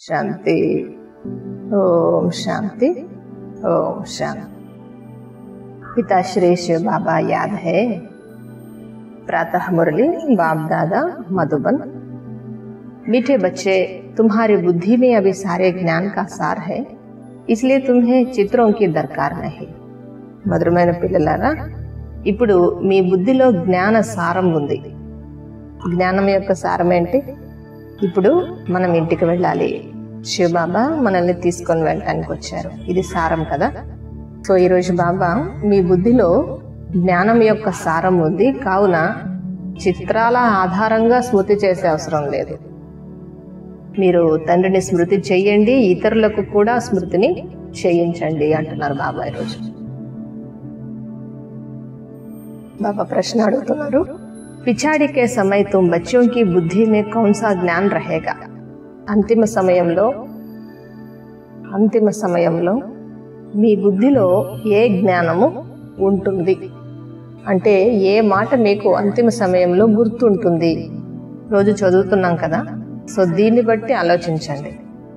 शांति ओम शांति ओम शांति पिता श्री शिव बाबा याद है प्रातः मुरली बाप दादा मधुबन मीठे बच्चे तुम्हारी बुद्धि में अभी सारे ज्ञान का सार है इसलिए तुम्हें చిత్రం की दरकार नहीं మధురమైన పిల్లలారా ఇప్పుడు మీ బుద్ధిలో జ్ఞాన సారం ఉంది జ్ఞానం యొక్క సారం ఏంటి ఇప్పుడు మనం ఇంటికి వెళ్ళాలి శివబాబా మనల్ని తీసుకొని వెళ్ళటానికి వచ్చారు ఇది సారం కదా సో ఈరోజు బాబా మీ బుద్ధిలో జ్ఞానం యొక్క సారం ఉంది కావున చిత్రాల ఆధారంగా స్మృతి చేసే అవసరం లేదు మీరు తండ్రిని స్మృతి చెయ్యండి ఇతరులకు కూడా స్మృతిని చేయించండి అంటున్నారు బాబా ఈరోజు बाबा प्रश्न अड़ुతున్నారు పిచాడి के समय तुम बच्चों की बुद्धि में कौन सा ज्ञान रहेगा అంతిమ సమయంలో అంతిమ సమయంలో మీ బుద్ధిలో ఏ జ్ఞానము ఉంటుంది అంటే ఏ మాట మీకు అంతిమ సమయంలో గుర్తుంటుంది రోజు చదువుతున్నాం కదా సో దీన్ని బట్టి ఆలోచించండి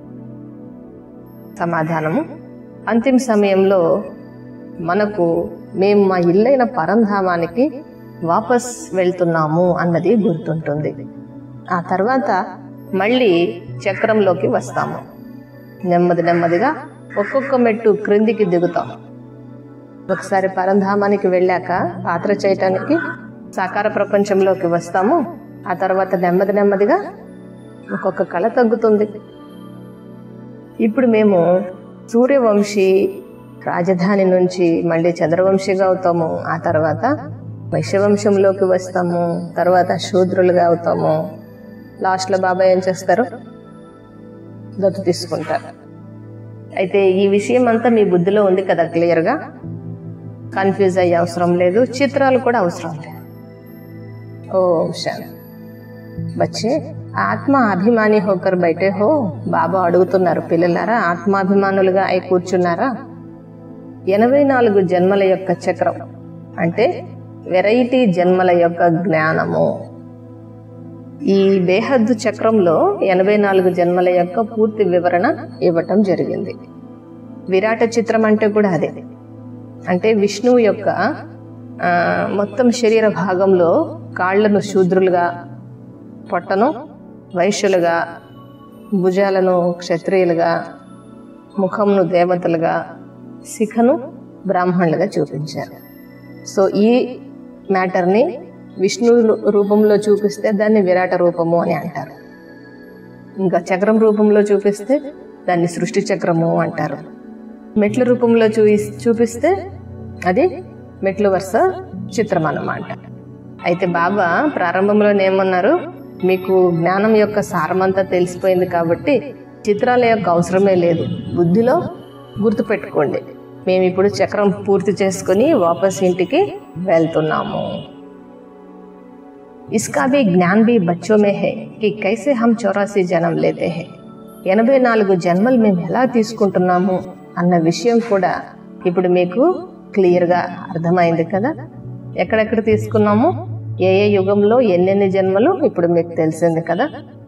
సమాధానము అంతిమ సమయంలో మనకు మేము మా ఇల్లైన పరంధామానికి వాపస్ వెళ్తున్నాము అన్నది గుర్తుంటుంది ఆ తర్వాత మళ్ళీ చక్రంలోకి వస్తాము నెమ్మది నెమ్మదిగా ఒక్కొక్క మెట్టు క్రిందికి దిగుతాం ఒకసారి పరంధామానికి వెళ్ళాక పాత్ర చేయటానికి సాకార ప్రపంచంలోకి వస్తాము ఆ తర్వాత నెమ్మది నెమ్మదిగా ఒక్కొక్క కళ తగ్గుతుంది ఇప్పుడు మేము సూర్యవంశీ రాజధాని నుంచి మళ్ళీ చంద్రవంశీగా అవుతాము ఆ తర్వాత వైశ్యవంశంలోకి వస్తాము తర్వాత శూద్రులుగా అవుతాము లాస్ట్లో బాబాయ్ ఏం చేస్తారు దత్తు తీసుకుంటారు అయితే ఈ విషయం అంతా మీ బుద్ధిలో ఉంది కదా క్లియర్గా కన్ఫ్యూజ్ అయ్యే అవసరం లేదు చిత్రాలు కూడా అవసరం లేదు ఓ శాంతి బచ్చే ఆత్మ అభిమాని హోకర్ బయటే హో బాబా అడుగుతున్నారు పిల్లలారా ఆత్మాభిమానులుగా అయి కూర్చున్నారా ఎనభై నాలుగు జన్మల యొక్క చక్రం అంటే వెరైటీ జన్మల యొక్క జ్ఞానము ఈ బేహద్దు చక్రంలో ఎనభై నాలుగు జన్మల యొక్క పూర్తి వివరణ ఇవ్వటం జరిగింది విరాట చిత్రం అంటే కూడా అదే అంటే విష్ణువు యొక్క ఆ, మొత్తం శరీర భాగంలో కాళ్లను శూద్రులుగా పొట్టను వైశ్యులుగా భుజాలను క్షత్రియులుగా ముఖంను దేవతలుగా శిఖను బ్రాహ్మణులుగా చూపించారు సో ఈ మ్యాటర్ని విష్ణు రూపంలో చూపిస్తే దాన్ని విరాట రూపము అని అంటారు ఇంకా చక్రం రూపంలో చూపిస్తే దాన్ని సృష్టి చక్రము అంటారు మెట్ల రూపంలో చూ చూపిస్తే అది మెట్లు వరుస చిత్రం అన్నమాట అయితే బాబా ప్రారంభంలో ఏమన్నారు మీకు జ్ఞానం యొక్క సారమంతా తెలిసిపోయింది కాబట్టి చిత్రాల యొక్క అవసరమే లేదు బుద్ధిలో గుర్తుపెట్టుకోండి మేము ఇప్పుడు చక్రం పూర్తి చేసుకుని వాపస్ ఇంటికి వెళ్తున్నాము इसका भी ज्ञान भी बच्चों में है कि कैसे हम चौरासी जन्म लेते हैं ఎనభై నాలుగు జన్మలు మేము ఎలా తీసుకుంటున్నాము అన్న విషయం కూడా ఇప్పుడు మీకు క్లియర్గా అర్థమైంది కదా ఎక్కడెక్కడ తీసుకున్నాము ఏ ఏ యుగంలో ఎన్నెన్ని జన్మలు ఇప్పుడు మీకు తెలిసింది కదా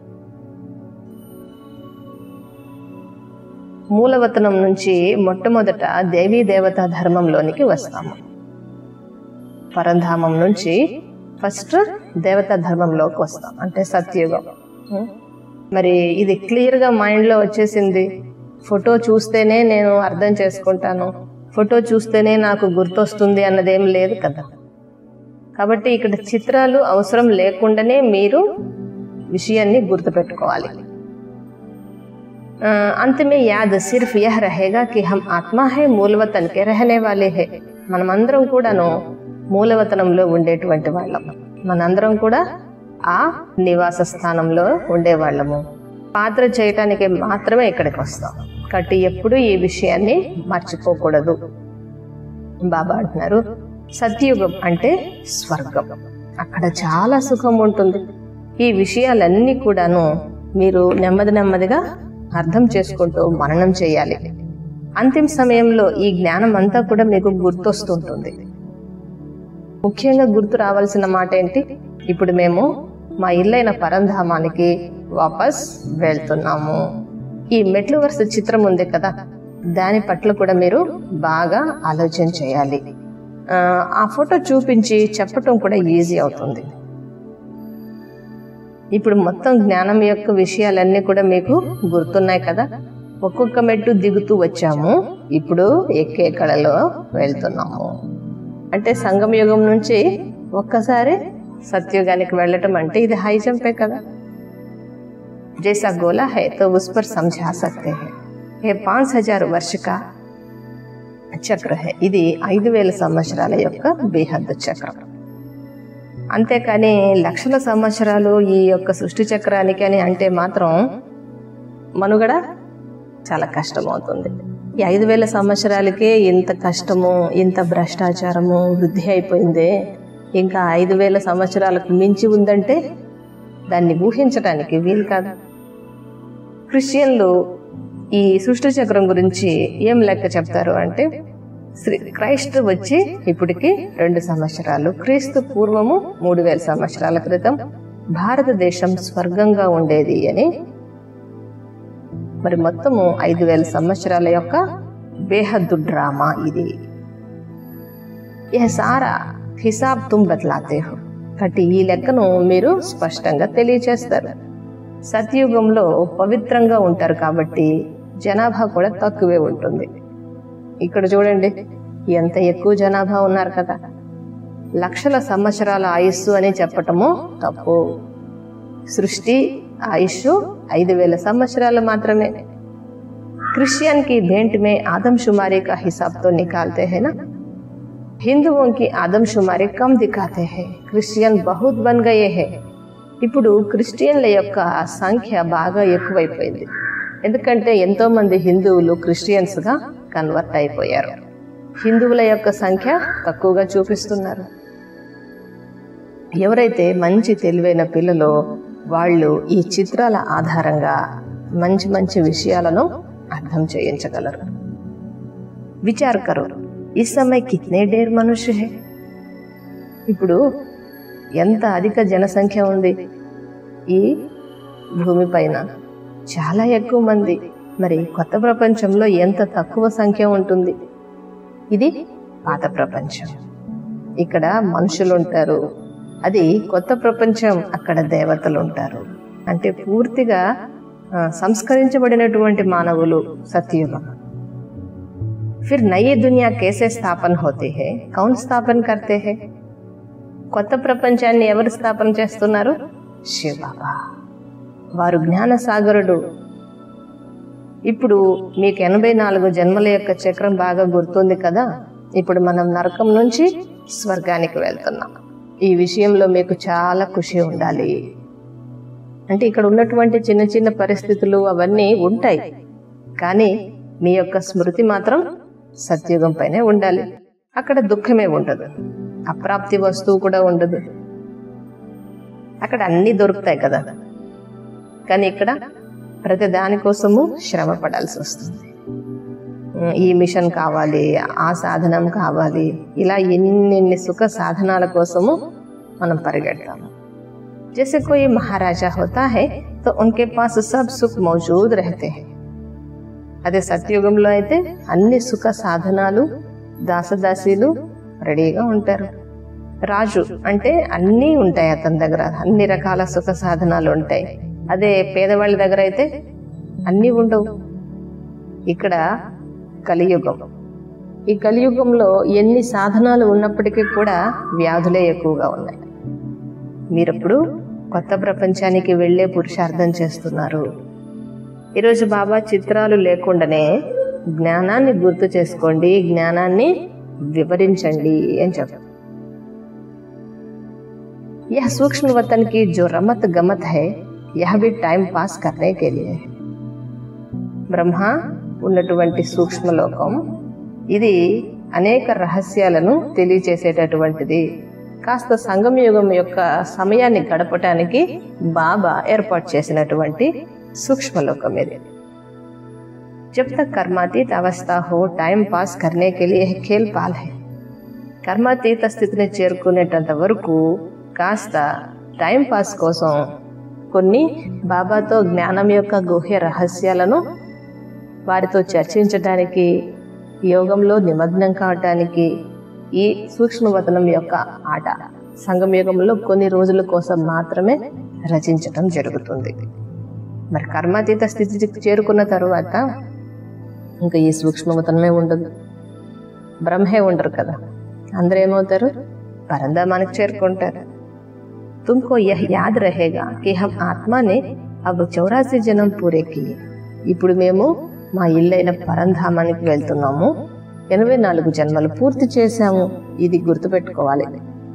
మూలవతనం నుంచి మొట్టమొదట దేవీ దేవతా ధర్మంలోనికి వస్తాము పరంధామం నుంచి ఫస్ట్ దేవతా ధర్మంలోకి వస్తాం అంటే సత్యుగం ఉం? మరి ఇది క్లియర్గా మైండ్లో వచ్చేసింది ఫోటో చూస్తేనే నేను అర్థం చేసుకుంటాను ఫోటో చూస్తేనే నాకు గుర్తొస్తుంది అన్నదేం లేదు కదా కాబట్టి ఇక్కడ చిత్రాలు అవసరం లేకుండానే మీరు విషయాన్ని గుర్తుపెట్టుకోవాలి अ, अंत में याद सिर्फ यह रहेगा कि हम आत्मा है మూలవతన్ కే रहने वाले है మనమందరం కూడాను మూలవతనంలో ఉండేటువంటి వాళ్ళం మనందరం కూడా ఆ నివాస స్థానంలో ఉండేవాళ్ళము పాత్ర చేయటానికి మాత్రమే ఇక్కడికి వస్తాం కాబట్టి ఎప్పుడు ఈ విషయాన్ని మర్చిపోకూడదు బాబా అంటున్నారు సత్యుగం అంటే స్వర్గం అక్కడ చాలా సుఖం ఉంటుంది ఈ విషయాలన్నీ కూడాను మీరు నెమ్మది నెమ్మదిగా అర్థం చేసుకుంటూ మననం చేయాలి అంతిమ సమయంలో ఈ జ్ఞానం అంతా కూడా మీకు గుర్తొస్తుంటుంది ముఖ్యంగా గుర్తు రావాల్సిన మాట ఏంటి ఇప్పుడు మేము మా ఇల్లైన పరంధామానికి వాపస్ వెళ్తున్నాము ఈ మెట్లు వరుస చిత్రం ఉంది కదా దాని పట్ల కూడా మీరు బాగా ఆలోచన చేయాలి ఆ, ఆ ఫోటో చూపించి చెప్పటం కూడా ఈజీ అవుతుంది ఇప్పుడు మొత్తం జ్ఞానం యొక్క విషయాలన్నీ కూడా మీకు గుర్తున్నాయి కదా ఒక్కొక్క మెట్టు దిగుతూ వచ్చాము ఇప్పుడు ఎక్కే కళలో వెళ్తున్నాము అంటే సంగమ యుగం నుంచి ఒక్కసారి సత్యుగానికి వెళ్ళటం అంటే ఇది హై జంపే కదా जैसा गोला है तो उस पर समझा सकते हैं ये पांच हजार वर्ष का చక్ర హే ఇది ఐదు వేల సంవత్సరాల యొక్క బేహద్దు చక్రం అంతేకాని లక్షల సంవత్సరాలు ఈ యొక్క సృష్టి చక్రానికి అని అంటే మాత్రం మనుగడ చాలా కష్టమవుతుంది ఈ ఐదు వేల సంవత్సరాలకే ఇంత కష్టము ఇంత భ్రష్టాచారము వృద్ధి అయిపోయిందే ఇంకా ఐదు వేల సంవత్సరాలకు మించి ఉందంటే దాన్ని ఊహించడానికి వీలు కాదు క్రిస్టియన్లు ఈ సృష్టి చక్రం గురించి ఏం లెక్క చెప్తారు అంటే శ్రీ క్రైస్ట్ వచ్చి ఇప్పటికి రెండు సంవత్సరాలు క్రీస్తు పూర్వము మూడు వేల సంవత్సరాల క్రితం భారతదేశం స్వర్గంగా ఉండేది అని మరి మొత్తము ఐదు వేల సంవత్సరాల యొక్క బేహద్దు డ్రామా ఇది యह సారా హిసాబ్ తుమ్ బదలాతే హో కాబట్టి ఈ లెక్కను మీరు స్పష్టంగా తెలియచేస్తారు సత్యుగంలో పవిత్రంగా ఉంటారు కాబట్టి జనాభా కూడా తక్కువే ఉంటుంది ఇక్కడ చూడండి ఎంత ఎక్కువ జనాభా ఉన్నారు కదా లక్షల సంవత్సరాల ఆయుస్సు అని చెప్పటము తప్పు సృష్టి ఆయుష్ ఐదు వేల సంవత్సరాలు మాత్రమే क्रिश्चियन की भेंट में आदमशुमारी का हिसाब तो निकालते हैं ना हिंदुओं की आदमशुमारी कम दिखाते हैं क्रिश्चियन बहुत बन गए हैं ఇప్పుడు క్రిస్టియన్ల యొక్క సంఖ్య బాగా ఎక్కువైపోయింది ఎందుకంటే ఎంతో మంది హిందువులు క్రిస్టియన్స్గా కన్వర్ట్ అయిపోయారు హిందువుల యొక్క సంఖ్య తక్కువగా చూపిస్తున్నారు ఎవరైతే మంచి తెలివైన పిల్లలో వాళ్ళు ఈ చిత్రాల ఆధారంగా మంచి మంచి విషయాలను అర్థం చేయించగలరు విచార్ కరో ఈ సమయ కిత్నే డేర్ మనుష్య హే ఇప్పుడు ఎంత అధిక జనసంఖ్య ఉంది ఈ భూమిపైన చాలా ఎక్కువ మంది మరి కొత్త ప్రపంచంలో ఎంత తక్కువ సంఖ్య ఉంటుంది ఇది పాత ప్రపంచం ఇక్కడ మనుషులు ఉంటారు అది కొత్త ప్రపంచం అక్కడ దేవతలు ఉంటారు అంటే పూర్తిగా ఆ, సంస్కరించబడినటువంటి మానవులు సత్యుగం फिर नई दुनिया कैसे स्थापन होती है कौन स्थापन करते हैं కొత్త ప్రపంచాన్ని ఎవరు స్థాపన చేస్తున్నారు శివబాబా వారు జ్ఞాన సాగరుడు ఇప్పుడు మీకు ఎనభై నాలుగు జన్మల యొక్క చక్రం బాగా గుర్తుంది కదా ఇప్పుడు మనం నరకం నుంచి స్వర్గానికి వెళ్తున్నాం ఈ విషయంలో మీకు చాలా ఖుషి ఉండాలి అంటే ఇక్కడ ఉన్నటువంటి చిన్న చిన్న పరిస్థితులు అవన్నీ ఉంటాయి కానీ మీ యొక్క స్మృతి మాత్రం సత్యుగం పైనే ఉండాలి అక్కడ దుఃఖమే ఉండదు అప్రాప్తి వస్తువు కూడా ఉండదు అక్కడ అన్ని దొరుకుతాయి కదా కానీ ఇక్కడ ప్రతి దానికోసము శ్రమ పడాల్సి వస్తుంది ఉమ్, ఈ మిషన్ కావాలి ఆ సాధనం కావాలి ఇలా ఎన్నెన్ని సుఖ సాధనాల కోసము మనం పరిగెడతాము जैसे कोई महाराजा होता है तो उनके पास सब सुख मौजूद रहते हैं అదే సత్యుగంలో అయితే అన్ని సుఖ సాధనాలు దాసదాసీలు రెడీగా ఉంటారు రాజు అంటే అన్నీ ఉంటాయి అతని దగ్గర అన్ని రకాల సుఖ సాధనాలు ఉంటాయి అదే పేదవాళ్ళ దగ్గర అయితే అన్నీ ఉండవు ఇక్కడ కలియుగం ఈ కలియుగంలో ఎన్ని సాధనాలు ఉన్నప్పటికీ కూడా వ్యాధులే ఎక్కువగా ఉన్నాయి మీరప్పుడు కొత్త ప్రపంచానికి వెళ్ళే పురుషార్థం చేస్తున్నారు ఈరోజు బాబా చిత్రాలు లేకుండానే జ్ఞానాన్ని గుర్తు చేసుకోండి జ్ఞానాన్ని వివరించండి అని చెప్పారు यह सूक्ष्म वतन की जो रमत गमत है यह भी टाइम पास करने के लिए है బ్రహ్మ ఉన్నటువంటి సూక్ష్మలోకం ఇది అనేక రహస్యాలను తెలియచేసేటటువంటిది కాస్త సంగమయుగం యొక్క సమయాన్ని గడపటానికి బాబా ఏర్పాటు చేసినటువంటి సూక్ష్మలోకం ఇది जब तक कर्मातीत अवस्था हो टाइम पास करने के लिए खेल पाल है కర్మాతీత స్థితిని చేరుకునేటంత వరకు కాస్త టైం పాస్ కోసం కొన్ని బాబాతో జ్ఞానం యొక్క గుహ్య రహస్యాలను వారితో చర్చించటానికి యోగంలో నిమగ్నం కావటానికి ఈ సూక్ష్మవతనం యొక్క ఆట సంగం యుగంలో కొన్ని రోజుల కోసం మాత్రమే రచించటం జరుగుతుంది మరి కర్మాతీత స్థితికి చేరుకున్న తరువాత ఇంకా ఈ సూక్ష్మవతనమే ఉండదు బ్రహ్మే ఉండరు కదా అందరూ ఏమవుతారు పరంధామానికి చేరుకుంటారు तुमको यह याद रहेगा कि हम आत्मा ने अब చౌరాసి జనం పూరే కియే ఇప్పుడు మేము మా ఇల్లైన పరంధామానికి వెళ్తున్నాము ఎనభై నాలుగు జన్మలు పూర్తి చేశాము ఇది గుర్తుపెట్టుకోవాలి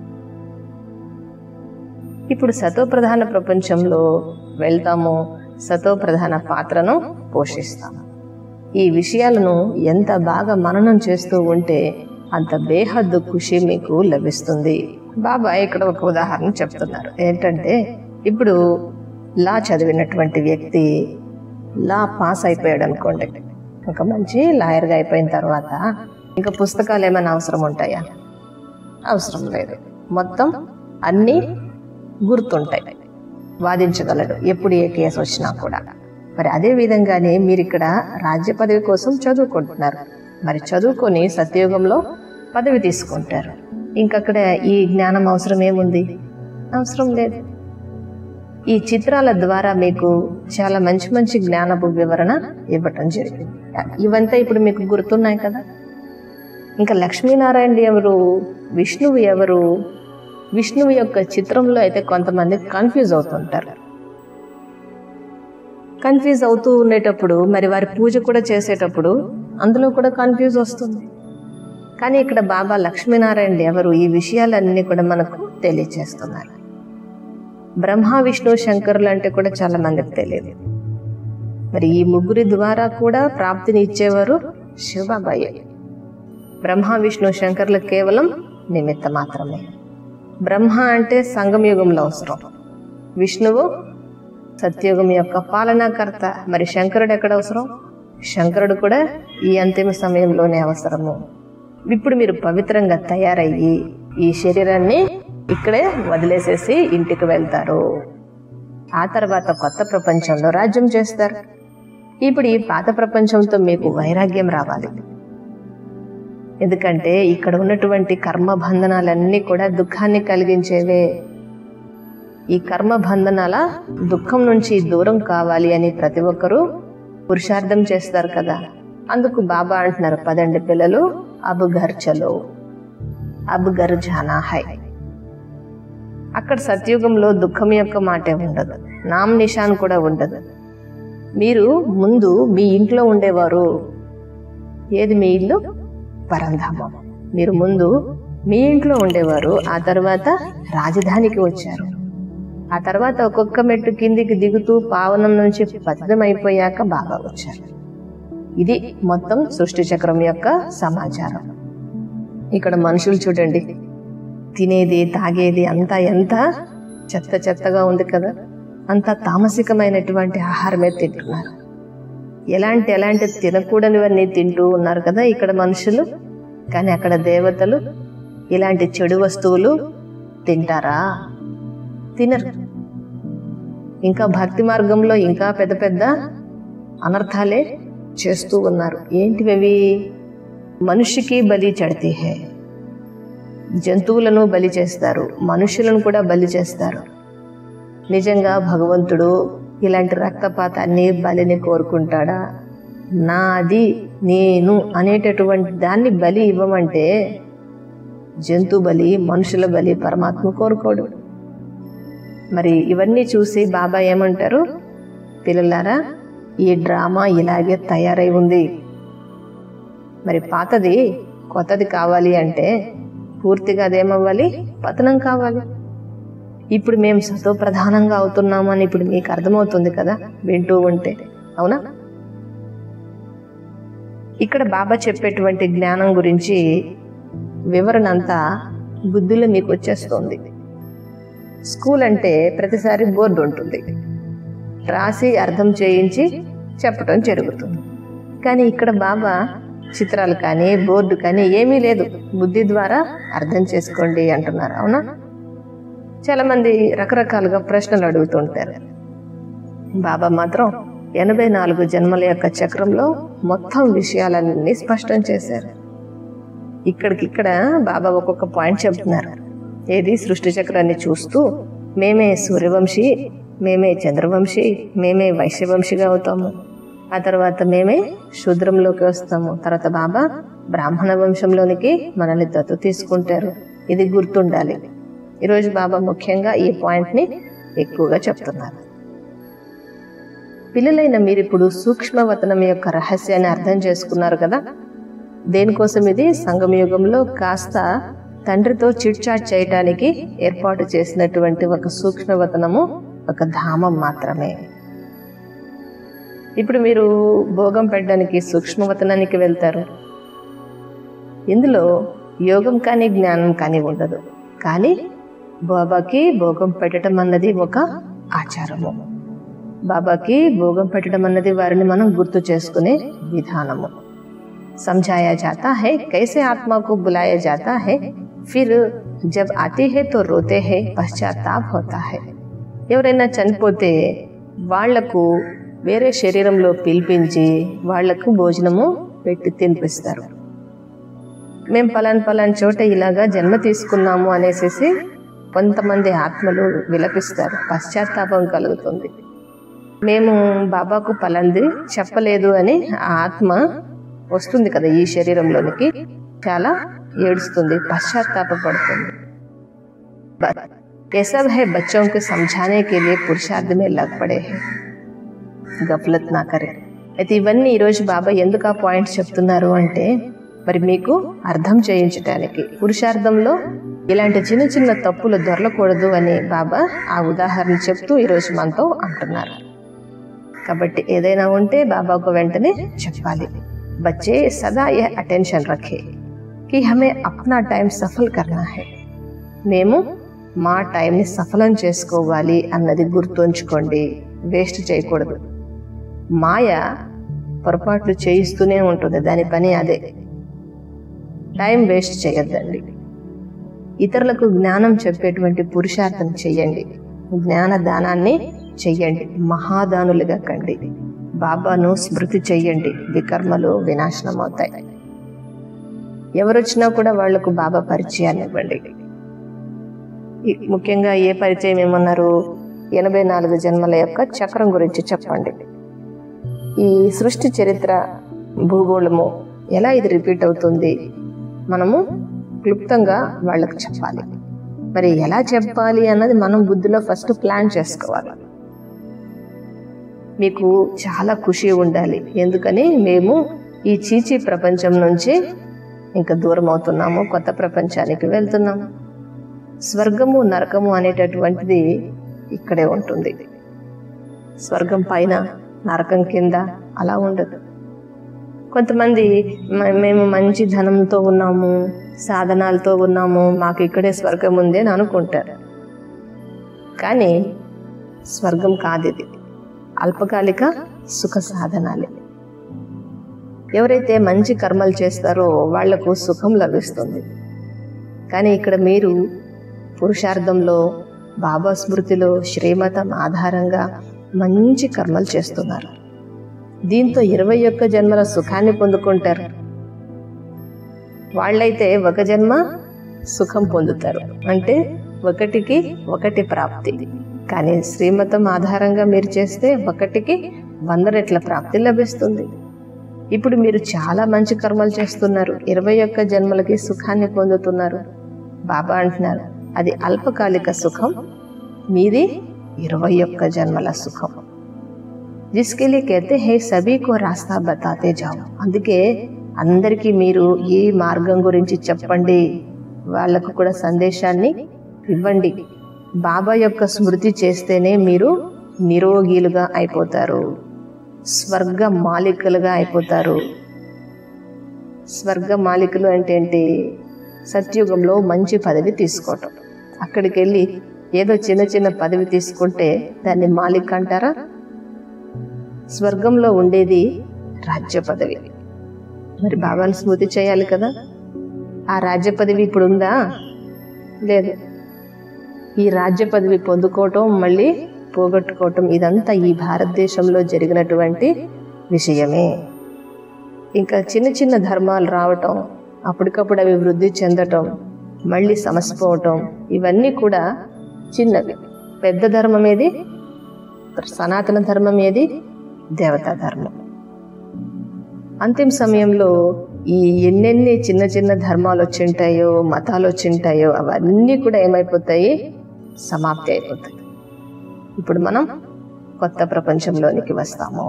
ఇప్పుడు సతో ప్రధాన ప్రపంచంలో వెళ్తాము సతో ప్రధాన పాత్రను పోషిస్తాము ఈ విషయాలను ఎంత బాగా మననం చేస్తూ ఉంటే అంత బేహద్దు ఖుషి మీకు లభిస్తుంది బాబా ఇక్కడ ఒక ఉదాహరణ చెప్తున్నారు ఏంటంటే ఇప్పుడు లా చదివినటువంటి వ్యక్తి లా పాస్ అయిపోయాడు అనుకోండి ఒక మంచి లాయర్గా అయిపోయిన తర్వాత ఇంకా పుస్తకాలు ఏమైనా అవసరం ఉంటాయా అవసరం లేదు మొత్తం అన్నీ గుర్తుంటాయి వాదించగలడు ఎప్పుడు ఏ కేసు వచ్చినా కూడా మరి అదే విధంగానే మీరు ఇక్కడ రాజ్య పదవి కోసం చదువుకుంటున్నారు మరి చదువుకొని సత్యయుగంలో పదవి తీసుకుంటారు ఇంకక్కడ ఈ జ్ఞానం అవసరం ఏముంది అవసరం లేదు ఈ చిత్రాల ద్వారా మీకు చాలా మంచి మంచి జ్ఞానపు వివరణ ఇవ్వటం జరిగింది ఇవంతా ఇప్పుడు మీకు గుర్తున్నాయి కదా ఇంకా లక్ష్మీనారాయణ ఎవరు విష్ణువు ఎవరు విష్ణువు యొక్క చిత్రంలో అయితే కొంతమంది కన్ఫ్యూజ్ అవుతుంటారు కన్ఫ్యూజ్ అవుతూ ఉండేటప్పుడు మరి వారి పూజ కూడా చేసేటప్పుడు అందులో కూడా కన్ఫ్యూజ్ వస్తుంది కానీ ఇక్కడ బాబా లక్ష్మీనారాయణ ఎవరు ఈ విషయాలన్నీ కూడా మనకు తెలియచేస్తున్నారు బ్రహ్మ విష్ణు శంకరులు అంటే కూడా చాలా మందికి తెలియదు మరి ఈ ముగ్గురి ద్వారా కూడా ప్రాప్తిని ఇచ్చేవారు శివబాబాయే బ్రహ్మ విష్ణు శంకర్లు కేవలం నిమిత్త మాత్రమే బ్రహ్మ అంటే సంగం యుగంలో అవసరం విష్ణువు సత్యుగం యొక్క పాలనాకర్త మరి శంకరుడు ఎక్కడ అవసరం శంకరుడు కూడా ఈ అంతిమ సమయంలోనే అవసరము ఇప్పుడు మీరు పవిత్రంగా తయారయ్యి ఈ శరీరాన్ని ఇక్కడే వదిలేసేసి ఇంటికి వెళ్తారు ఆ తర్వాత కొత్త ప్రపంచంలో రాజ్యం చేస్తారు ఇప్పుడు ఈ పాత ప్రపంచంతో మీకు వైరాగ్యం రావాలి ఎందుకంటే ఇక్కడ ఉన్నటువంటి కర్మ బంధనాలన్నీ కూడా దుఃఖాన్ని కలిగించేవే ఈ కర్మ బంధనాల దుఃఖం నుంచి దూరం కావాలి అని ప్రతి ఒక్కరూ పురుషార్థం చేస్తారు కదా అందుకు బాబా అంటున్నారు పదండి పిల్లలు అబ్ ఘర్ చలో అబ్ ఘర్ జానా హై అక్కడ సత్యుగంలో దుఃఖం యొక్క మాటే ఉండదు నామ్ నిషాన్ కూడా ఉండదు మీరు ముందు మీ ఇంట్లో ఉండేవారు ఏది మీ ఇల్లు పరంధామం మీరు ముందు మీ ఇంట్లో ఉండేవారు ఆ తర్వాత రాజధానికి వచ్చారు ఆ తర్వాత ఒక్కొక్క మెట్టు కిందికి దిగుతూ పావనం నుంచి పతితం అయిపోయాక బాగా వచ్చారు ఇది మొత్తం సృష్టి చక్రం యొక్క సమాచారం ఇక్కడ మనుషులు చూడండి తినేది తాగేది అంతా ఎంత చెత్త చెత్తగా ఉంది కదా అంత తామసికమైనటువంటి ఆహారమే తింటున్నారు ఎలాంటి ఎలాంటి తినకూడనివన్నీ తింటూ ఉన్నారు కదా ఇక్కడ మనుషులు కానీ అక్కడ దేవతలు ఇలాంటి చెడు వస్తువులు తింటారా తినరు ఇంకా భక్తి మార్గంలో ఇంకా పెద్ద పెద్ద అనర్థాలే చేస్తూ ఉన్నారు ఏంటివి మనిషికి బలి చడితే హే జంతువులను బలి చేస్తారు మనుషులను కూడా బలి చేస్తారు నిజంగా భగవంతుడు ఇలాంటి రక్తపాతాన్ని బలిని కోరుకుంటాడా నాది నేను అనేటటువంటి దాన్ని బలి ఇవ్వమంటే జంతు బలి మనుషుల బలి పరమాత్మ కోరుకోడు మరి ఇవన్నీ చూసి బాబా ఏమంటారు పిల్లలారా ఈ డ్రామా ఇలాగే తయారై ఉంది మరి పాతది కొత్తది కావాలి అంటే పూర్తిగా అదేమవ్వాలి పతనం కావాలి ఇప్పుడు మేము సతో ప్రధానంగా అవుతున్నామని ఇప్పుడు మీకు అర్థమవుతుంది కదా వింటూ ఉంటే అవునా ఇక్కడ బాబా చెప్పేటువంటి జ్ఞానం గురించి వివరణ అంతా బుద్ధిలో మీకు వచ్చేస్తుంది స్కూల్ అంటే ప్రతిసారి బోర్డు ఉంటుంది రాసి అర్థం చేయించి చెప్పటం జరుగుతుంది కానీ ఇక్కడ బాబా చిత్రాలు కానీ బోర్డు కానీ ఏమీ లేదు బుద్ధి ద్వారా అర్థం చేసుకోండి అంటున్నారు అవునా చాలా మంది రకరకాలుగా ప్రశ్నలు అడుగుతుంటారు బాబా మాత్రం ఎనభై నాలుగు జన్మల యొక్క చక్రంలో మొత్తం విషయాలన్నీ స్పష్టం చేశారు ఇక్కడికిక్కడ బాబా ఒక్కొక్క పాయింట్ చెప్తున్నారు ఏది సృష్టి చక్రాన్ని చూస్తూ మేమే సూర్యవంశీ మేమే చంద్రవంశీ మేమే వైశ్యవంశిగా అవుతాము ఆ తర్వాత మేమే శూద్రంలోకి వస్తాము తర్వాత బాబా బ్రాహ్మణ వంశంలోనికి మనల్ని దత్తు తీసుకుంటారు ఇది గుర్తుండాలి ఈరోజు బాబా ముఖ్యంగా ఈ పాయింట్ని ఎక్కువగా చెప్తున్నారు పిల్లలైన మీరు ఇప్పుడు సూక్ష్మవతనం యొక్క రహస్యాన్ని అర్థం చేసుకున్నారు కదా దేనికోసం ఇది సంగమయుగంలో కాస్త తండ్రితో చిట్చాట్ చేయటానికి ఏర్పాటు చేసినటువంటి ఒక సూక్ష్మవతనము ఒక ధామం మాత్రమే ఇప్పుడు మీరు భోగం పెట్టడానికి సూక్ష్మవతనానికి వెళ్తారు ఇందులో యోగం కానీ జ్ఞానం కానీ ఉండదు కానీ బాబాకి భోగం పెట్టడం అన్నది ఒక ఆచారము బాబాకి భోగం పెట్టడం అన్నది వారిని మనం గుర్తు చేసుకునే విధానము समझाया जाता है कैसे आत्मा को बुलाया जाता है फिर जब आती है तो रोते हैं పశ్చాత్తాప్ होता है ఎవరైనా చనిపోతే వాళ్లకు వేరే శరీరంలో పిలిపించి వాళ్లకు భోజనము పెట్టి తినిపిస్తారు మేము పలాన్ పలాన్ చోట ఇలాగా జన్మ తీసుకున్నాము అనేసి కొంతమంది ఆత్మలు విలపిస్తారు పశ్చాత్తాపం కలుగుతుంది మేము బాబాకు పలంది చెప్పలేదు అని ఆ ఆత్మ వస్తుంది కదా ఈ శరీరంలోనికి చాలా ఏడుస్తుంది పశ్చాత్తాపడుతుంది ये सब है बच्चों को समझाने के लिए पुरुषार्थ में लग पड़े हैं గఫలత్ నా కరే అయితే ఇవన్నీ ఈరోజు బాబా ఎందుకు ఆ పాయింట్స్ చెప్తున్నారు అంటే మరి మీకు అర్థం చేయించడానికి పురుషార్థంలో ఇలాంటి చిన్న చిన్న తప్పులు దొరలకూడదు అని బాబా ఆ ఉదాహరణ చెప్తూ ఈరోజు మనతో అంటున్నారు కాబట్టి ఏదైనా ఉంటే బాబాకు వెంటనే చెప్పాలి बच्चे सदा यह अटेंशन रखे कि हमें अपना టైం సఫల్ करना है మేము మా టైంని సఫలం చేసుకోవాలి అన్నది గుర్తుంచుకోండి వేస్ట్ చేయకూడదు మాయ పొరపాట్లు చేయిస్తూనే ఉంటుంది దాని పని అదే టైం వేస్ట్ చేయొద్దండి ఇతరులకు జ్ఞానం చెప్పేటువంటి పురుషార్థం చెయ్యండి జ్ఞాన దానాన్ని చెయ్యండి మహాదానులుగా కండి బాబాను స్మృతి చెయ్యండి వికర్మలు వినాశనం అవుతాయి ఎవరొచ్చినా కూడా వాళ్లకు బాబా పరిచయాన్ని ఇవ్వండి ఈ- ముఖ్యంగా ఏ పరిచయం ఏమన్నారు ఎనభై నాలుగు జన్మల యొక్క చక్రం గురించి చెప్పండి ఈ సృష్టి చరిత్ర భూగోళము ఎలా ఇది రిపీట్ అవుతుంది మనము క్లుప్తంగా వాళ్ళకు చెప్పాలి మరి ఎలా చెప్పాలి అన్నది మనం బుద్ధిలో ఫస్ట్ ప్లాన్ చేసుకోవాలి మీకు చాలా ఖుషి ఉండాలి ఎందుకని మేము ఈ చీచీ ప్రపంచం నుంచి ఇంకా దూరం అవుతున్నాము కొత్త ప్రపంచానికి వెళ్తున్నాము స్వర్గము నరకము అనేటటువంటిది ఇక్కడే ఉంటుంది స్వర్గం పైన నరకం కింద అలా ఉండదు కొంతమంది మ- మేము మంచి ధనంతో ఉన్నాము సాధనాలతో ఉన్నాము మాకు ఇక్కడే స్వర్గం ఉంది అని అనుకుంటారు కానీ స్వర్గం కాదు ఇది అల్పకాలిక సుఖ సాధనాలే ఎవరైతే మంచి కర్మలు చేస్తారో వాళ్లకు సుఖం లభిస్తుంది కానీ ఇక్కడ మీరు పురుషార్థంలో బాబా స్మృతిలో శ్రీమతం ఆధారంగా మంచి కర్మలు చేస్తున్నారు దీంతో ఇరవై ఒక్క జన్మల సుఖాన్ని పొందుకుంటారు వాళ్ళైతే ఒక జన్మ సుఖం పొందుతారు అంటే ఒకటికి ఒకటి ప్రాప్తి కానీ శ్రీమతం ఆధారంగా మీరు చేస్తే ఒకటికి వంద రెట్ల ప్రాప్తి లభిస్తుంది ఇప్పుడు మీరు చాలా మంచి కర్మలు చేస్తున్నారు ఇరవై ఒక్క జన్మలకి సుఖాన్ని పొందుతున్నారు బాబా అంటున్నారు అది అల్పకాలిక సుఖం మీది ఇరవై ఒక్క జన్మల సుఖం जिसके लिए कहते हैं सभी को रास्ता बताते जाओ అందుకే అందరికీ మీరు ఈ మార్గం గురించి చెప్పండి వాళ్ళకు కూడా సందేశాన్ని ఇవ్వండి బాబా యొక్క స్మృతి చేస్తేనే మీరు నిరోగిలుగా అయిపోతారు స్వర్గ మాలికలుగా అయిపోతారు స్వర్గ మాలికలు అంటే ఏంటి సత్యుగంలో మంచి పదవి తీసుకోవటం అక్కడికి వెళ్ళి ఏదో చిన్న చిన్న పదవి తీసుకుంటే దాన్ని మాలిక్ అంటారా స్వర్గంలో ఉండేది రాజ్య పదవి మరి బాబాను స్మృతి చేయాలి కదా ఆ రాజ్య పదవి ఇప్పుడు ఉందా లేదు ఈ రాజ్య పదవి పొందుకోవటం మళ్ళీ పోగొట్టుకోవటం ఇదంతా ఈ భారతదేశంలో జరిగినటువంటి విషయమే ఇంకా చిన్న చిన్న ధర్మాలు రావటం అప్పటికప్పుడు అవి వృద్ధి చెందటం మళ్ళీ సమసిపోవటం ఇవన్నీ కూడా చిన్నవి పెద్ద ధర్మం ఏది సనాతన ధర్మం ఏది దేవతా ధర్మం అంతిమ సమయంలో ఈ ఎన్నెన్ని చిన్న చిన్న ధర్మాలు వచ్చింటాయో మతాలు వచ్చింటాయో అవన్నీ కూడా ఏమైపోతాయి సమాప్తి అయిపోతాయి ఇప్పుడు మనం కొత్త ప్రపంచంలోనికి వస్తాము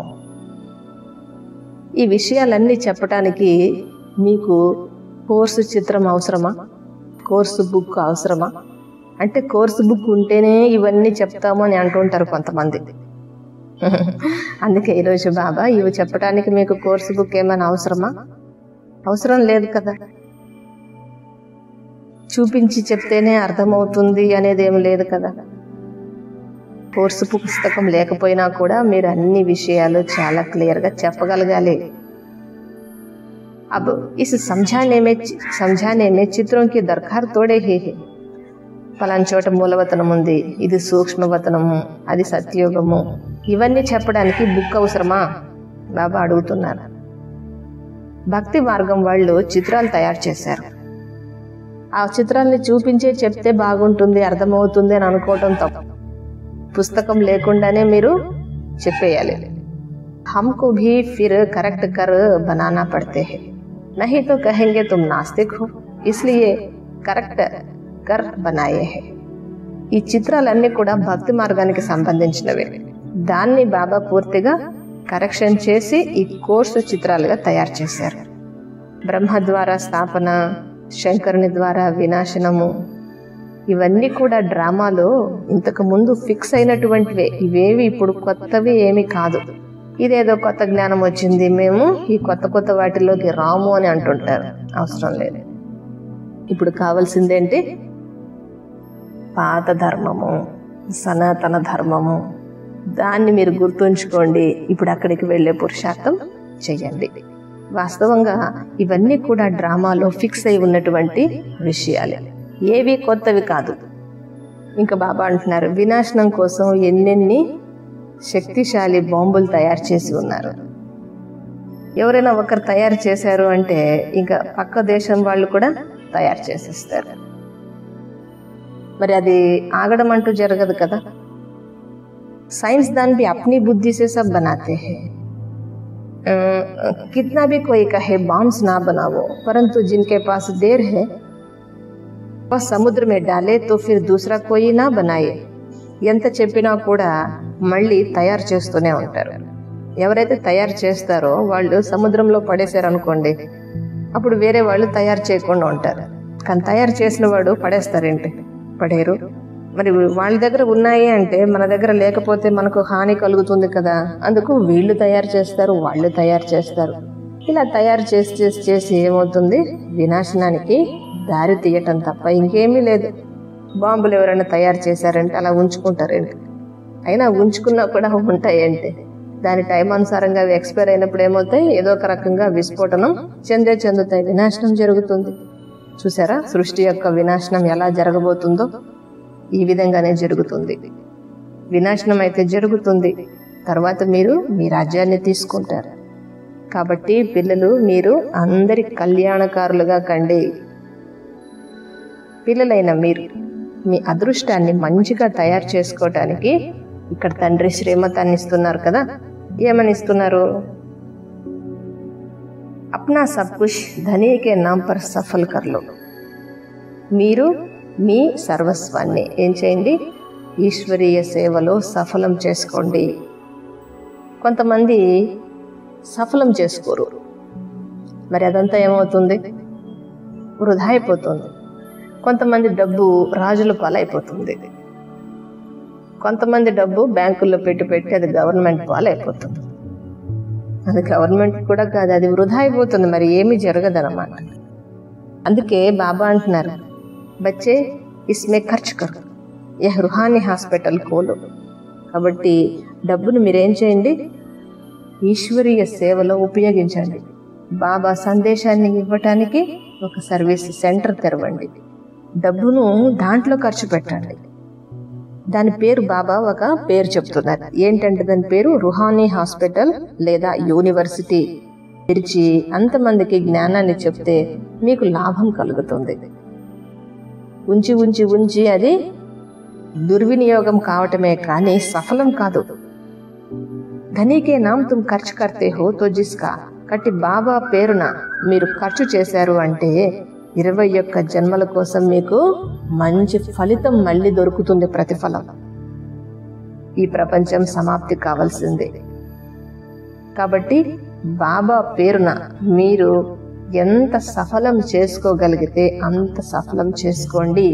ఈ విషయాలన్నీ చెప్పటానికి మీకు కోర్సు చిత్రం అవసరమా కోర్సు బుక్ అవసరమా అంటే కోర్సు బుక్ ఉంటేనే ఇవన్నీ చెప్తాము అని అంటుంటారు కొంతమంది అందుకే ఈరోజు బాబా ఇవి చెప్పడానికి మీకు కోర్సు బుక్ ఏమైనా అవసరమా అవసరం లేదు కదా చూపించి చెప్తేనే అర్థమవుతుంది అనేది ఏం లేదు కదా కోర్సు పుస్తకం లేకపోయినా కూడా మీరు అన్ని విషయాలు చాలా క్లియర్గా చెప్పగలగాలి अब इस समझाने में समझाने में चित्रों की दरकार तोड़े ही है పలానా చోట మూలవతనం ఉంది ఇది సూక్ష్మవతనము అది సత్యోగము ఇవన్నీ చెప్పడానికి బుక్ అవసరమా బాబా అడుగుతున్నారు భక్తి మార్గం వాళ్ళు చిత్రాలు తయారు చేశారు ఆ చిత్రాల్ని చూపించే చెప్తే బాగుంటుంది అర్థమవుతుంది అని అనుకోవటం తప్పు పుస్తకం లేకుండానే మీరు చెప్పేయాలి हमको भी फिर करेक्ट कर बनाना पड़ते हैं नहीं तो कहेंगे तुम नास्तिक हो इसलिए కరెక్ట్ కర్ బనాయే హే ఈ చిత్రాలన్నీ కూడా భక్తి మార్గానికి సంబంధించినవి దాన్ని బాబా పూర్తిగా కరెక్షన్ చేసి ఈ కోర్సు చిత్రాలుగా తయారు చేశారు బ్రహ్మ ద్వారా స్థాపన శంకరుని ద్వారా వినాశనము ఇవన్నీ కూడా డ్రామాలో ఇంతకు ముందు ఫిక్స్ అయినటువంటివే ఇవేవి ఇప్పుడు కొత్తవి ఏమి కాదు ఇదేదో కొత్త జ్ఞానం వచ్చింది మేము ఈ కొత్త కొత్త వాటిలోకి రాము అని అంటుంటారు అవసరం లేదు ఇప్పుడు కావాల్సిందేంటి పాత ధర్మము సనాతన ధర్మము దాన్ని మీరు గుర్తుంచుకోండి ఇప్పుడు అక్కడికి వెళ్ళే పురుషార్థం చెయ్యండి వాస్తవంగా ఇవన్నీ కూడా డ్రామాలో ఫిక్స్ అయి ఉన్నటువంటి విషయాలే ఏవి కొత్తవి కాదు ఇంకా బాబా అంటున్నారు వినాశనం కోసం ఎన్నెన్ని శక్తిశాలి బాంబులు తయారు చేసి ఉన్నారు ఎవరైనా ఒకరు తయారు చేశారు అంటే ఇంకా పక్క దేశం వాళ్ళు కూడా తయారు చేసేస్తారు మరి అది ఆగడం అంటూ జరగదు కదా साइंस दान भी अपनी बुद्धि से सब बनाते हैं अ, कितना भी कोई कहे बॉम्ब्स ना बनाओ परंतु जिनके पास देर है वह समुद्र में डाले तो फिर दूसरा कोई ना बनाए ఎంత చెప్పినా కూడా మళ్ళీ తయారు చేస్తూనే ఉంటారు ఎవరైతే తయారు చేస్తారో వాళ్ళు సముద్రంలో పడేశారనుకోండి అప్పుడు వేరే వాళ్ళు తయారు చేయకుండా ఉంటారు కానీ తయారు చేసిన వాడు పడేస్తారేంటి పడేరు మరి వాళ్ళ దగ్గర ఉన్నాయి అంటే మన దగ్గర లేకపోతే మనకు హాని కలుగుతుంది కదా అందుకు వీళ్ళు తయారు చేస్తారు వాళ్ళు తయారు చేస్తారు ఇలా తయారు చేసి చేసి చేసి ఏమవుతుంది వినాశనానికి దారి తీయటం తప్ప ఇంకేమీ లేదు బాంబులు ఎవరైనా తయారు చేశారంటే అలా ఉంచుకుంటారేంటి అయినా ఉంచుకున్నా కూడా ఉంటాయంటే దాని టైం అనుసారంగా అవి ఎక్స్పైర్ అయినప్పుడు ఏమవుతాయి ఏదో ఒక రకంగా విస్ఫోటనం చెందే చెందుతాయి వినాశనం జరుగుతుంది చూసారా సృష్టి యొక్క వినాశనం ఎలా జరగబోతుందో ఈ విధంగానే జరుగుతుంది వినాశనం అయితే జరుగుతుంది తర్వాత మీరు మీ రాజ్యాన్ని తీసుకుంటారు కాబట్టి పిల్లలు మీరు అందరి కళ్యాణకారులుగా కండి పిల్లలైన మీరు మీ అదృష్టాన్ని మంచిగా తయారు చేసుకోవటానికి ఇక్కడ తండ్రి శ్రీమతాన్ని ఇస్తున్నారు కదా ఏమని ఇస్తున్నారు అప్నా సబ్ కుష్ ధనీ కే నామ్ పర్ సఫల్ కర్లో మీరు మీ సర్వస్వాన్ని ఏం చేయండి ఈశ్వరీయ సేవలో సఫలం చేసుకోండి కొంతమంది సఫలం చేసుకోరు మరి అదంతా ఏమవుతుంది వృధా అయిపోతుంది కొంతమంది డబ్బు రాజుల పాలైపోతుంది కొంతమంది డబ్బు బ్యాంకుల్లో పెట్టి పెట్టి అది గవర్నమెంట్ పాలైపోతుంది అది గవర్నమెంట్ కూడా కాదు అది వృధా అయిపోతుంది మరి ఏమీ జరగదన్నమాట అందుకే బాబా అంటున్నారు బచ్చే ఇస్మే ఖర్చు కరు యహ్ రుహానీ హాస్పిటల్ కోలు కాబట్టి డబ్బును మీరేం చేయండి ఈశ్వరీయ సేవలో ఉపయోగించండి బాబా సందేశాన్ని ఇవ్వటానికి ఒక సర్వీస్ సెంటర్ తెరవండి డబ్బును దాంట్లో ఖర్చు పెట్టండి దాని పేరు బాబా ఒక పేరు చెప్తున్నారు ఏంటంటే దాని పేరు రుహానీ హాస్పిటల్ లేదా యూనివర్సిటీ తెరిచి అంతమందికి జ్ఞానాన్ని చెప్తే మీకు లాభం కలుగుతుంది ఉంచి ఉంచి ఉంచి అది దుర్వినియోగం కావటమే కానీ సఫలం కాదు ధనీకే నామ్ తుమ్ ఖర్చు కర్తే హో తో జిస్కా కట్టి బాబా పేరున మీరు ఖర్చు చేశారు అంటే ఇరవై ఒక్క జన్మల కోసం మీకు మంచి ఫలితం మళ్ళీ దొరుకుతుంది ప్రతిఫలం ఈ ప్రపంచం సమాప్తి కావాల్సిందే కాబట్టి బాబా పేరున మీరు ఎంత సఫలం చేసుకోగలిగితే అంత సఫలం చేసుకోండి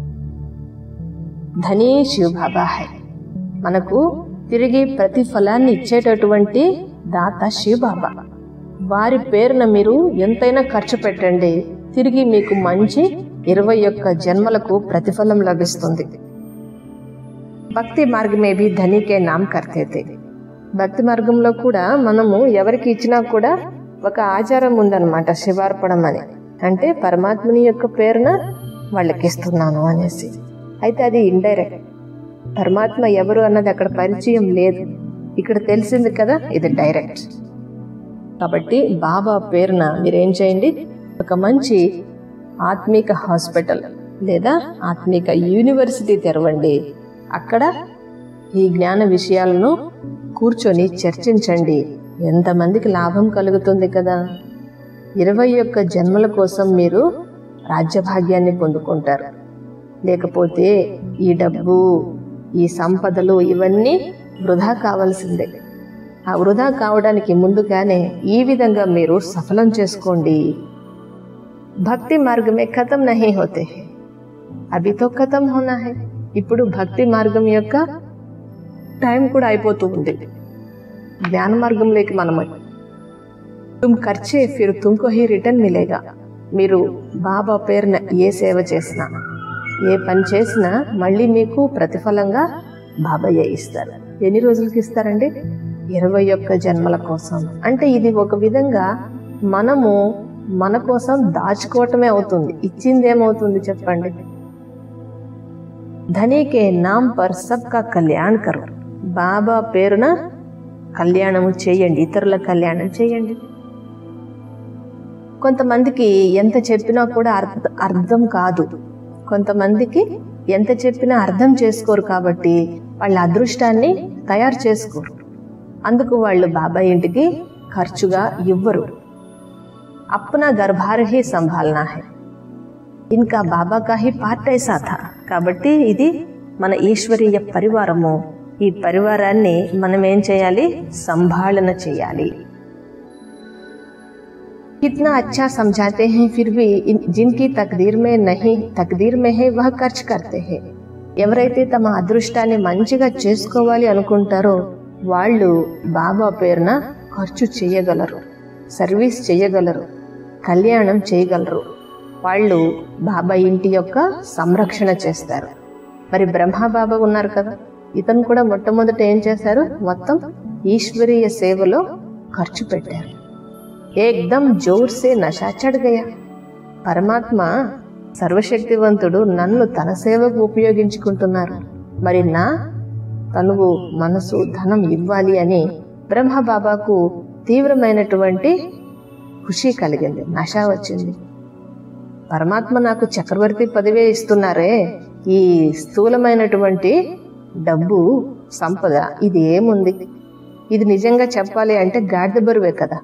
ధనీ శివ బాబా హై మనకు తిరిగి ప్రతిఫలాన్ని ఇచ్చేటటువంటి దాత శివ బాబా వారి పేరున మీరు ఎంతైనా ఖర్చు పెట్టండి తిరిగి మీకు మంచి ఇరవై ఒక్క జన్మలకు ప్రతిఫలం లభిస్తుంది భక్తి మార్గమే బి ధనికే నామ్ కర్తేతే భక్తి మార్గంలో కూడా మనము ఎవరికి ఇచ్చినా కూడా ఒక ఆచారం ఉందన్నమాట శివార్పణం అని అంటే పరమాత్ముని యొక్క పేరున వాళ్ళకి ఇస్తున్నాను అనేసి అయితే అది ఇండైరెక్ట్ పరమాత్మ ఎవరు అన్నది అక్కడ పరిచయం లేదు ఇక్కడ తెలిసింది కదా ఇది డైరెక్ట్ కాబట్టి బాబా పేరున మీరేం చేయండి ఒక మంచి ఆత్మీక హాస్పిటల్ లేదా ఆత్మీక యూనివర్సిటీ తెరవండి అక్కడ ఈ జ్ఞాన విషయాలను కూర్చొని చర్చించండి ఎంతమందికి లాభం కలుగుతుంది కదా ఇరవై ఒక్క జన్మల కోసం మీరు రాజ్యభాగ్యాన్ని పొందుకుంటారు లేకపోతే ఈ డబ్బు ఈ సంపదలు ఇవన్నీ వృధా కావాల్సిందే ఆ వృధా కావడానికి ముందుగానే ఈ విధంగా మీరు సఫలం చేసుకోండి భక్తి మార్గమే ఖతం నహీ హోతే హై అభి తో ఖతం హోనా హై ఇప్పుడు భక్తి మార్గం యొక్క టైం కూడా అయిపోతూ ఉంది జ్ఞాన మార్గంలోకి మనం తుమ్ ఖర్చే ఫిర్ తుమ్కో హీ రిటర్న్ మిలేగా మీరు బాబా పేరున ఏ సేవ చేసినా ఏ పని చేసినా మళ్ళీ మీకు ప్రతిఫలంగా బాబాయ్య ఇస్తారు ఎన్ని రోజులకి ఇస్తారండి ఇరవై ఒక్క జన్మల కోసం అంటే ఇది ఒక విధంగా మనము మన కోసం దాచుకోవటమే అవుతుంది ఇచ్చింది ఏమవుతుంది చెప్పండి ధనీకే నామ్ పర్ సబ్కా కళ్యాణ్ కరు బాబా పేరున కళ్యాణము చేయండి ఇతరుల కళ్యాణం చేయండి కొంతమందికి ఎంత చెప్పినా కూడా అర్థ అర్థం కాదు కొంతమందికి ఎంత చెప్పినా అర్థం చేసుకోరు కాబట్టి వాళ్ళ అదృష్టాన్ని తయారు చేసుకోరు అందుకు వాళ్ళు బాబాయ్ ఇంటికి ఖర్చుగా ఇవ్వరు అప్నా గర్భార్ హీ సంభాలనా హై ఇంకా బాబా కా హీ పార్ట్ ఐసా థా కాబట్టి ఇది మన ఈశ్వరీయ పరివారము ఈ పరివారాన్ని మనం ఏం చేయాలి సంభాళన చేయాలి कितना अच्छा समझाते हैं फिर भी इन- जिनकी तकदीर में नहीं तकदीर में है वह ఖర్చు करते हैं ఎవరైతే తమ అదృష్టాన్ని మంచిగా చేసుకోవాలి అనుకుంటారో వాళ్ళు బాబా పేరున ఖర్చు చేయగలరు సర్వీస్ చేయగలరు కళ్యాణం చేయగలరు వాళ్ళు బాబా ఇంటి యొక్క సంరక్షణ చేస్తారు మరి బ్రహ్మ బాబా ఉన్నారు కదా ఇతను కూడా మొట్టమొదట ఏం చేశారు మొత్తం ఈశ్వరీయ సేవలో ఖర్చు పెట్టారు ఏకదం జోర్ సే నషా చడ్ గయా పరమాత్మ సర్వశక్తివంతుడు నన్ను తన సేవకు ఉపయోగించుకుంటున్నారు మరి నా తనువు మనసు ధనం ఇవ్వాలి అని బ్రహ్మ బాబాకు తీవ్రమైనటువంటి ఖుషి కలిగింది నష వచ్చింది పరమాత్మ నాకు చక్రవర్తి పదవే ఇస్తున్నారే ఈ స్థూలమైనటువంటి డబ్బు సంపద ఇది ఏముంది ఇది నిజంగా చెప్పాలి అంటే గాడిద బరువే కదా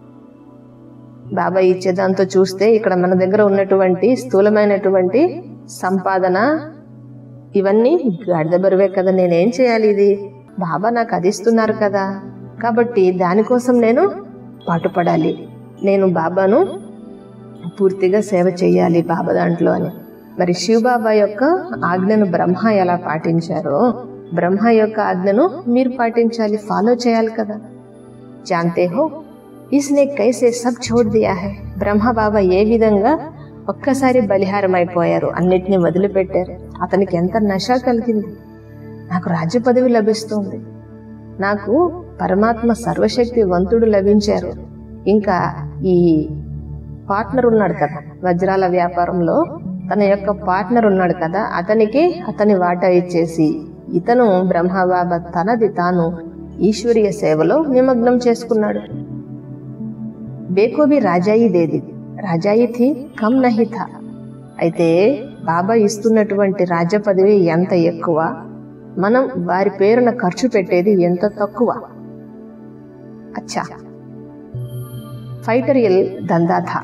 బాబా ఇచ్చే దాంతో చూస్తే ఇక్కడ మన దగ్గర ఉన్నటువంటి స్థూలమైనటువంటి సంపాదన ఇవన్నీ గాడిద బరువే కదా నేనేం చేయాలి ఇది బాబా నాకు అది ఇస్తున్నారు కదా కాబట్టి దానికోసం నేను పాటుపడాలి నేను బాబాను పూర్తిగా సేవ చేయాలి బాబా దాంట్లో అని మరి శివబాబా యొక్క ఆజ్ఞను బ్రహ్మ ఎలా పాటించారో బ్రహ్మ యొక్క ఆజ్ఞను మీరు పాటించాలి ఫాలో చేయాలి కదా జాంతే హో ఇస్నే కైసే సబ్ చోడ్ దియా హై బ్రహ్మ బాబా ఏ విధంగా ఒక్కసారి బలిహారం అయిపోయారు అన్నిటినీ వదిలిపెట్టారు అతనికి ఎంత నష కలిగింది నాకు రాజ్య పదవి లభిస్తుంది నాకు పరమాత్మ సర్వశక్తివంతుడు లభించారు ఇంకా ఈ పార్ట్నర్ ఉన్నాడు కదా వజ్రాల వ్యాపారంలో తన యొక్క పార్ట్నర్ ఉన్నాడు కదా అతనికి అతని వాటా ఇచ్చేసి ఇతను బ్రహ్మబాబా తనది తాను ఈశ్వరీయ సేవలో నిమగ్నం చేసుకున్నాడు బేకోబి రాజాయి దేది రాజాయి థీ కమ్ నహి థా అయితే బాబా ఇస్తున్నటువంటి రాజ్య పదవి ఎంత ఎక్కువ మనం వారి పేరున ఖర్చు పెట్టేది ఎంత తక్కువ అచ్చా ఫైటరియల్ దందా థా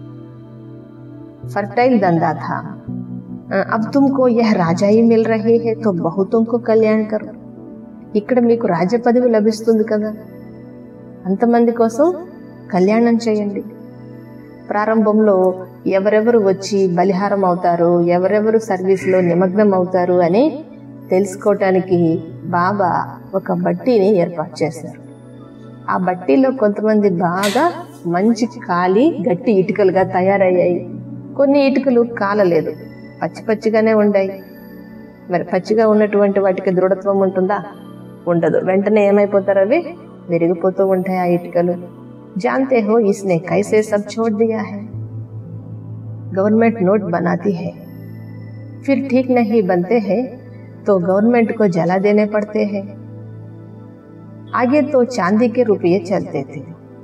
फर्टाइल धंधा था अब तुमको यह राजा ही मिल रही है तो बहुतों को కళ్యాణ్ కరు ఇక్కడ మీకు రాజ్య పదవి లభిస్తుంది కదా అంతమంది కోసం కళ్యాణం చేయండి ప్రారంభంలో ఎవరెవరు వచ్చి బలిహారం అవుతారు ఎవరెవరు సర్వీస్లో నిమగ్నం అవుతారు అని తెలుసుకోవటానికి బాబా ఒక బట్టీని ఏర్పాటు చేశారు ఆ బట్టీలో కొంతమంది బాగా మంచి కాలి గట్టి ఇటుకలుగా తయారయ్యాయి కొన్ని ఇటుకలు కాలలేదు పచ్చి పచ్చిగానే ఉండాయి మరి పచ్చిగా ఉన్నటువంటి వాటికి దృఢత్వం ఉంటుందా ఉండదు వెంటనే ఏమైపోతారు అవి విరిగిపోతూ ఉంటాయి ఆ ఇటుకలు जानते हो इसने कैसे सब छोड़ दिया है गवर्नमेंट नोट बनाती है फिर ठीक नहीं बनते हैं तो गवर्नमेंट को जला देने पड़ते हैं आगे तो चांदी के रुपये चलते थे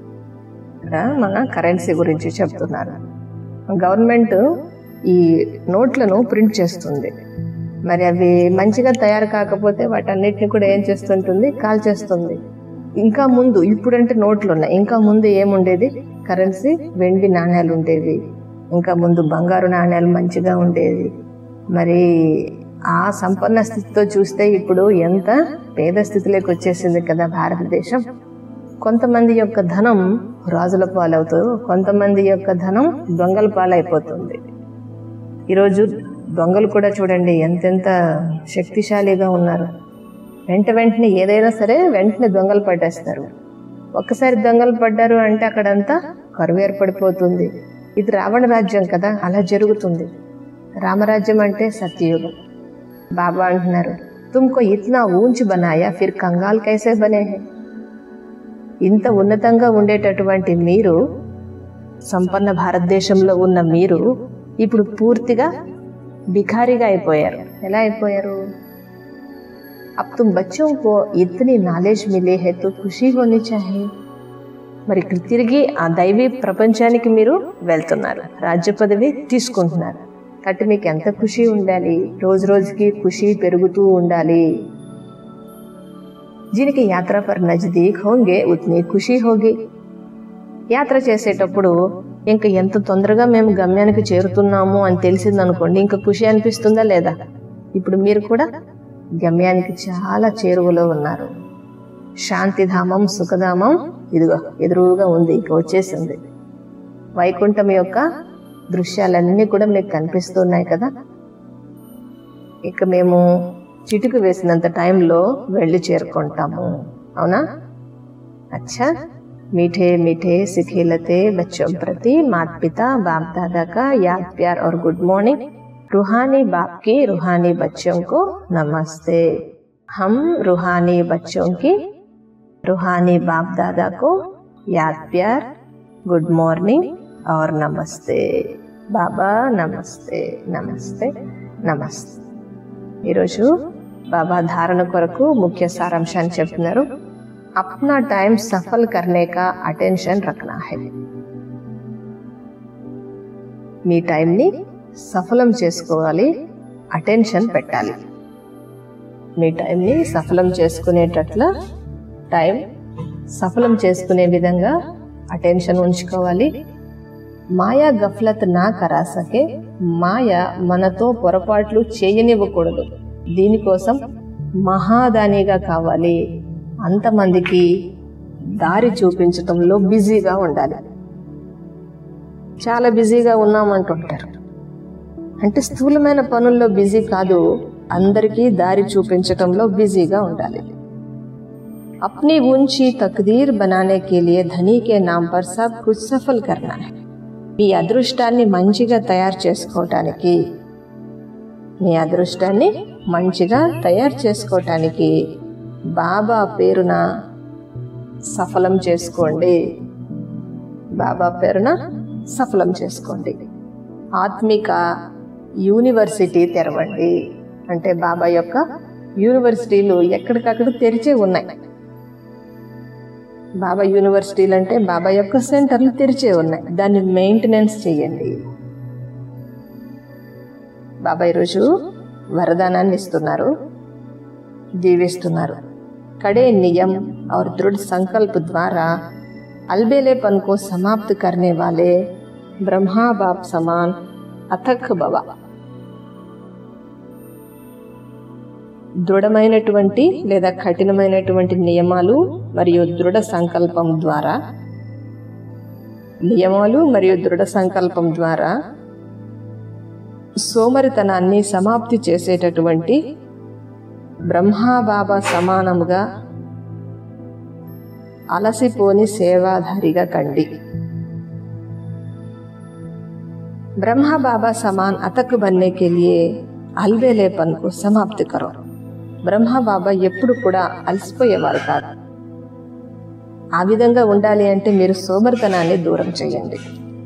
మన కరెన్సీ గురించి చెప్తున్నారు గవర్నమెంట్ ఈ నోట్లను ప్రింట్ చేస్తుంది మరి అవి మంచిగా తయారు కాకపోతే వాటన్నిటిని కూడా ఏం చేస్తుంటుంది కాల్ చేస్తుంది ఇంకా ముందు ఇప్పుడంటే నోట్లు ఉన్నాయి ఇంకా ముందు ఏముండేది కరెన్సీ వెండి నాణ్యాలు ఉండేవి ఇంకా ముందు బంగారు నాణ్యాలు మంచిగా ఉండేది మరి ఆ సంపన్న స్థితితో చూస్తే ఇప్పుడు ఎంత పేద స్థితిలోకి వచ్చేసింది కదా భారతదేశం కొంతమంది యొక్క ధనం రాజుల పాలవుతూ కొంతమంది యొక్క ధనం దొంగల పాలైపోతుంది ఈరోజు దొంగలు కూడా చూడండి ఎంతెంత శక్తిశాలిగా ఉన్నారు వెంట వెంటనే ఏదైనా సరే వెంటనే దొంగలు పట్టేస్తారు ఒక్కసారి దొంగలు పడ్డారు అంటే అక్కడంతా కరువు ఏర్పడిపోతుంది ఇది రావణ రాజ్యం కదా అలా జరుగుతుంది రామరాజ్యం అంటే సత్యయుగం బాబా అంటున్నారు తుమ్కో ఇట్లా ఊంచి బనాయా ఫిర్ కంగాల్ కైసే బనే హే ఇంత ఉన్నతంగా ఉండేటటువంటి మీరు సంపన్న భారతదేశంలో ఉన్న మీరు ఇప్పుడు పూర్తిగా బిఖారీగా అయిపోయారు ఎలా అయిపోయారు अब तुम बच्चों को इतनी नॉलेज मिले है तो खुशी होनी चाहिए మరి ఇక్కడ తిరిగి ఆ దైవీ ప్రపంచానికి మీరు వెళ్తున్నారు రాజ్య పదవి తీసుకుంటున్నారు కాబట్టి మీకు ఎంత ఖుషి ఉండాలి రోజు రోజుకి ఖుషి పెరుగుతూ ఉండాలి जिनकी यात्रा पर नजदीक होंगे उतनी ఖుషి होगी యాత్ర చేసేటప్పుడు ఇంకా ఎంత తొందరగా మేము గమ్యానికి చేరుతున్నాము అని తెలిసిందనుకోండి ఇంకా ఖుషి అనిపిస్తుందా లేదా ఇప్పుడు మీరు కూడా గమ్యానికి చాలా చేరువలో ఉన్నారు శాంతిధామం సుఖధామం ఇదిగో ఎదురుగా ఉంది ఇక వచ్చేసింది వైకుంఠం యొక్క దృశ్యాలన్నీ కూడా మీకు కనిపిస్తున్నాయి కదా ఇక మేము చిటుకు వేసినంత టైంలో వెళ్ళి చేరుకుంటాము అవునా అచ్చా मीठे मीठे सिखेलते बच्चों प्रति माता पिता बाप दादा का याद प्यार और गुड मॉर्निंग रूहानी बाप की रूहानी बच्चों को नमस्ते हम रूहानी बच्चों की रूहानी बाप दादा को याद प्यार गुड मॉर्निंग और नमस्ते బాబా నమస్తే నమస్తే నమస్తే ఈరోజు బాబా ధారణ కొరకు ముఖ్య సారాంశాన్ని చెప్తున్నారు अपना टाइम सफल करने का अटेंशन रखना है మీ టైంని సఫలం చేసుకోవాలి అటెన్షన్ పెట్టాలి మీ టైంని సఫలం చేసుకునేటట్ల టైం సఫలం చేసుకునే విధంగా అటెన్షన్ ఉంచుకోవాలి మాయా గఫ్లత్ నా కరాసకే మాయ మనతో పొరపాట్లు చేయనివ్వకూడదు దీనికోసం మహాదానిగా కావాలి అంతమందికి దారి చూపించటంలో బిజీగా ఉండాలి చాలా బిజీగా ఉన్నామంటుంటారు అంటే స్థూలమైన పనుల్లో బిజీ కాదు అందరికీ దారి చూపించటంలో బిజీగా ఉండాలి अपनी ऊंची तकदीर बनाने के लिए धनी के नाम पर सब कुछ सफल करना है మీ అదృష్టాన్ని మంచిగా తయారు చేసుకోవటానికి మీ అదృష్టాన్ని మంచిగా తయారు చేసుకోవటానికి బాబా పేరున సఫలం చేసుకోండి బాబా పేరున సఫలం చేసుకోండి ఆత్మిక యూనివర్సిటీ తెరవండి అంటే బాబా యొక్క యూనివర్సిటీలు ఎక్కడికక్కడ తెరిచే ఉన్నాయి బాబా యూనివర్సిటీలు అంటే బాబా యొక్క సెంటర్లు తెరిచే ఉన్నాయి దాన్ని మెయింటెనెన్స్ చేయండి బాబా ఈరోజు వరదానాన్ని ఇస్తున్నారు దీవిస్తున్నారు కడే నియम और दृढ़ संकल्प द्वारा अलबेलेपन को समाप्त करने वाले ब्रह्मा बाप समान अथक भव దృఢమైనటువంటి లేదా కఠినమైనటువంటి నియమాలు మరియు దృఢ సంకల్పం ద్వారా నియమాలు మరియు దృఢ సంకల్పం ద్వారా సోమరితనాన్ని సమాప్తి చేసేటటువంటి బ్రహ్మాబాబా సమానముగా అలసిపోని సేవాధారిగా కండి ब्रह्मा बाबा समान अतक बनने के लिए అల్వేలేపన్ కు సమాప్తి కరో బ్రహ్మ బాబా ఎప్పుడు కూడా అలసిపోయేవారు కాదు ఆ విధంగా ఉండాలి అంటే మీరు సోమరితనాన్ని దూరం చేయండి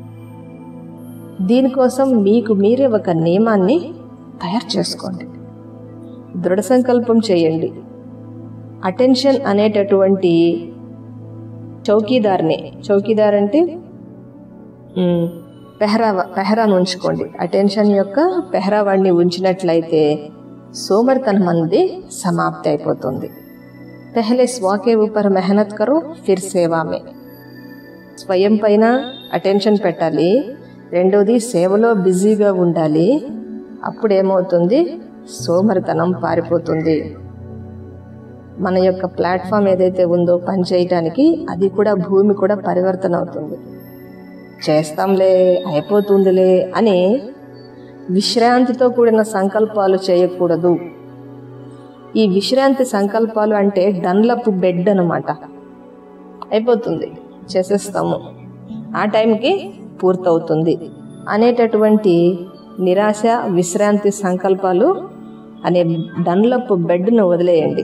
దీనికోసం మీకు మీరే ఒక నియమాన్ని తయారు చేసుకోండి దృఢ సంకల్పం చేయండి అటెన్షన్ అనేటటువంటి చౌకీదార్ని చౌకీదార్ అంటే మ్, పెహరా పెహరాను ఉంచుకోండి అటెన్షన్ యొక్క పెహరావాడిని ఉంచినట్లయితే సోమరితనం అనేది సమాప్తి అయిపోతుంది పెహలే స్వాకే ఊపర్ మెహనత్ కరో ఫిర్ సేవా మే స్వయం పైన అటెన్షన్ పెట్టాలి రెండోది సేవలో బిజీగా ఉండాలి అప్పుడేమవుతుంది సోమరితనం పారిపోతుంది మన యొక్క ప్లాట్ఫామ్ ఏదైతే ఉందో పని చేయటానికి అది కూడా భూమి కూడా పరివర్తన అవుతుంది చేస్తాంలే అయిపోతుందిలే అని విశ్రాంతితో కూడిన సంకల్పాలు చేయకూడదు ఈ విశ్రాంతి సంకల్పాలు అంటే డన్లప్ బెడ్ అనమాట అయిపోతుంది చేసేస్తాము ఆ టైంకి పూర్తవుతుంది అనేటటువంటి నిరాశ విశ్రాంతి సంకల్పాలు అనే డన్లప్ బెడ్ను వదిలేయండి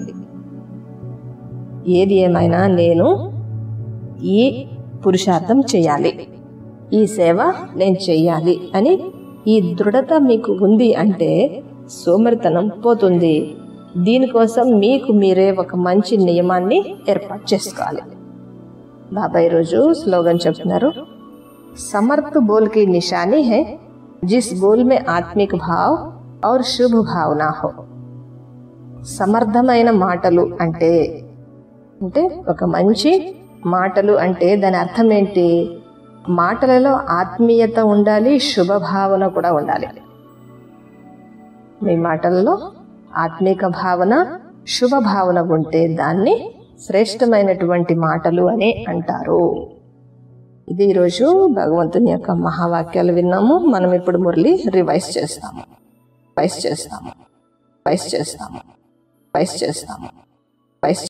ఏది ఏమైనా నేను ఈ పురుషార్థం చేయాలి ఈ సేవ నేను చెయ్యాలి అని ఈ దృఢత మీకు ఉంది అంటే సోమరితనం పోతుంది దీనికోసం మీకు మీరే ఒక మంచి నియమాన్ని ఏర్పాటు చేసుకోవాలి బాబా ఈరోజు స్లోగన్ చెప్తున్నారు समर्थ बोल की निशानी है जिस बोल में आत्मिक भाव और शुभ भावना हो సమర్థమైన మాటలు అంటే అంటే ఒక మంచి మాటలు అంటే దాని అర్థం ఏంటి మాటలలో ఆత్మీయత ఉండాలి శుభభావన కూడా ఉండాలి మీ మాటలలో ఆత్మీక భావన శుభ భావన ఉంటే దాన్ని శ్రేష్టమైనటువంటి మాటలు అని అంటారు ఇది ఈరోజు భగవంతుని యొక్క మహావాక్యాలు విన్నాము మనం ఇప్పుడు మురళి రివైజ్ చేస్తాము రివైజ్ చేస్తాము రివైజ్ చేస్తాము రివైజ్ చేస్తాము రివైజ్